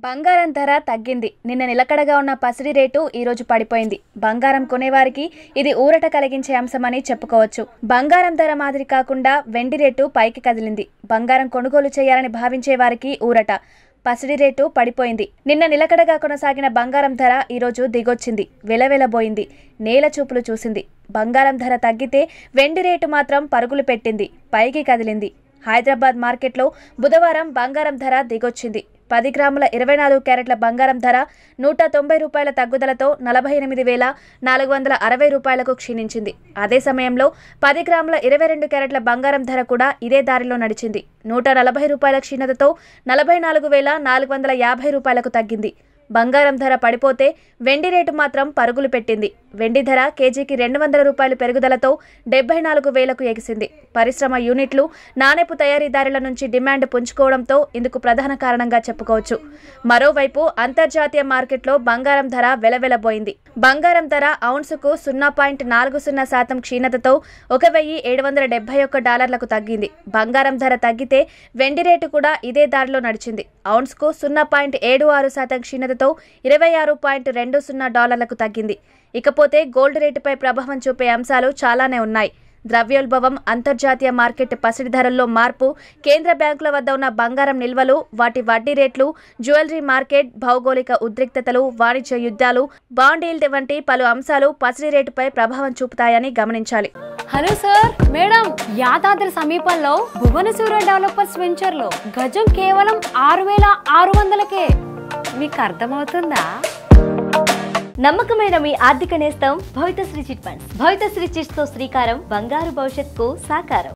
బంగారం ధర తగ్గింది నిన్న నిలకడగా ఉన్న పసిడి రేటు ఈ రోజు పడిపోయింది బంగారం కొనేవారికి ఇది ఊరట కలిగించే అంశమని చెప్పుకోవచ్చు బంగారం ధర మాదిరి కాకుండా వెండి రేటు పైకి కదిలింది బంగారం కొనుగోలు చేయాలని భావించే వారికి ఊరట పసిడి రేటు పడిపోయింది నిన్న నిలకడగా కొనసాగిన బంగారం ధర ఈరోజు దిగొచ్చింది వెలవెలబోయింది నేల చూపులు చూసింది బంగారం ధర తగ్గితే వెండి రేటు మాత్రం పరుగులు పెట్టింది పైకి కదిలింది హైదరాబాద్ మార్కెట్లో బుధవారం బంగారం ధర దిగొచ్చింది పది గ్రాముల ఇరవై నాలుగు క్యారెట్ల బంగారం ధర నూట తొంభై రూపాయల తగ్గుదలతో నలభై ఎనిమిది వేల నాలుగు వందల అరవై రూపాయలకు క్షీణించింది అదే సమయంలో పది గ్రాముల ఇరవై రెండు క్యారెట్ల బంగారం ధర కూడా ఇదే దారిలో నడిచింది నూట నలభై రూపాయల క్షీణతతో నలభై నాలుగు వేల నాలుగు వందల యాభై రూపాయలకు తగ్గింది బంగారం ధర పడిపోతే వెండి రేటు మాత్రం పరుగులు పెట్టింది వెండి ధర కేజీకి రెండు వందల రూపాయలు పెరుగుదలతో డెబ్బై నాలుగు వేలకు ఎగిసింది పరిశ్రమ యూనిట్లు నాణెపు తయారీదారుల నుంచి డిమాండ్ పుంజుకోవడంతో ఇందుకు ప్రధాన కారణంగా చెప్పుకోవచ్చు మరోవైపు అంతర్జాతీయ మార్కెట్లో బంగారం ధర వెలవెలబోయింది బంగారం ధర ఔన్సుకు సున్నా పాయింట్ నాలుగు సున్నా శాతం క్షీణతతో ఒక వెయ్యి ఏడు వందల డెబ్బై ఒక్క డాలర్లకు తగ్గింది బంగారం ధర తగ్గితే వెండి రేటు కూడా ఇదే దారిలో నడిచింది ఔన్స్కు సున్నా పాయింట్ ఏడు ఆరు శాతం క్షీణతతో ఇరవై ఆరు పాయింట్ రెండు సున్నా డాలర్లకు తగ్గింది ఇకపోతే గోల్డ్ రేటుపై ప్రభావం చూపే అంశాలు చాలానే ఉన్నాయి ద్రవ్యోల్బవం అంతర్జాతీయ మార్కెట్ పసిడి ధరల్లో మార్పు కేంద్ర బ్యాంకుల వద్ద ఉన్న బంగారం నిల్వలు వాటి వడ్డీ రేట్లు జ్యువెలరీ మార్కెట్ భౌగోళిక ఉద్రిక్తతలు వాణిజ్య యుద్ధాలు బాండ్ ఈల్డ్ వంటి పలు అంశాలు పసిడి రేటుపై ప్రభావం చూపుతాయని గమనించాలి హలో సార్ మేడం యాదాద్రి సమీపంలో భువనసూర డెవలపర్స్ వెంచర్ లో గజం కేవలం ఆరు వేల ఆరు వందలకే మీకు అర్థమవుతుందా నమ్మకమైన మీ ఆర్థిక నేస్తం Bhavithasri chit funds Bhavithasri chits తో శ్రీకారం బంగారు భవిష్యత్తుకు సాకారం